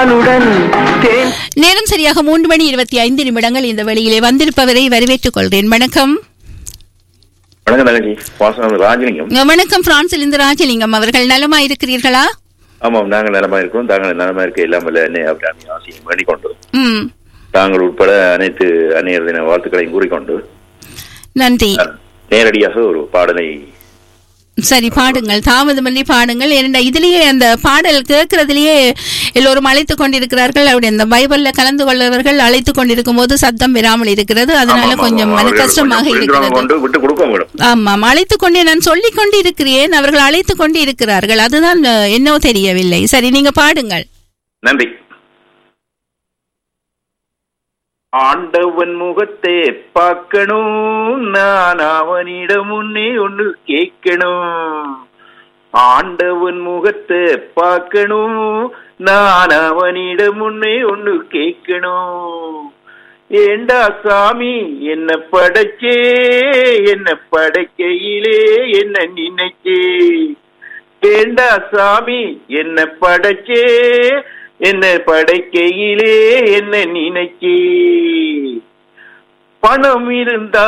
பாலுடன் தேன் நேரம் சரியாக மூன்று மணி இருபத்தி ஐந்து நிமிடங்கள் இந்த வெளியிலே வந்திருப்பவரை வரவேற்றுக் கொள்கிறேன் வணக்கம் வணக்கம் தங்கச்சி வாசனம் ராஜலிங்கம் வணக்கம் பிரான்சில் இருந்து ராஜலிங்கம் அவர்கள் நலமா இருக்கிறீர்களா ஆமாம் நாங்கள் நலமா இருக்கிறோம் தாங்கள் நலமா இருக்க எல்லாம் வல்ல என்னை அப்படி ஆசையும் வேண்டிக்கொண்டு ம் தாங்கள் உட்பட அனைத்து அந்நியர் தின வாழ்த்துக்களையும் கூறிக்கொண்டு நன்றி நான் நேரடியாக ஒரு பாடலை சரி பாடுங்கள் தாமதமின்றி பாடுங்கள் ஏனென்றா இதுலயே அந்த பாடல் கேட்கறதுலயே எல்லோரும் அழைத்துக் கொண்டிருக்கிறார்கள் அப்படி அந்த பைபிள்ல கலந்து கொள்ளவர்கள் அழைத்துக் கொண்டிருக்கும் போது சத்தம் பெறாமல் இருக்கிறது அதனால ஆமாம், கொஞ்சம் ஆமாம், மன அவர்கள் கஷ்டமாக கொஞ்சம் புரிந்துணர்வு இருக்கிறது கொண்டு விட்டு கொடுக்க வேண்டும் ஆமாம் அழைத்துக் கொண்டே நான் சொல்லிக் கொண்டு இருக்கிறேன் அவர்கள் அழைத்துக் கொண்டு இருக்கிறார்கள் அதுதான் அஹ், என்னவோ தெரியவில்லை சரி நீங்க பாடுங்கள் நன்றி ஆண்டவன் முகத்தை பார்க்கணும் நான் அவனிடம் முன்னே ஒன்று கேட்கணும் ஆண்டவன் முகத்தை பார்க்கணும் நான் அவனிடம் முன்னே ஒன்று கேட்கணும் ஏண்டா சாமி என்ன படைச்சே என்ன படைக்கையிலே என்ன நினைச்சே ஏண்டா சாமி என்ன படைச்சே என்ன படைக்கையிலே என்ன நினைச்சே பணம் இருந்தா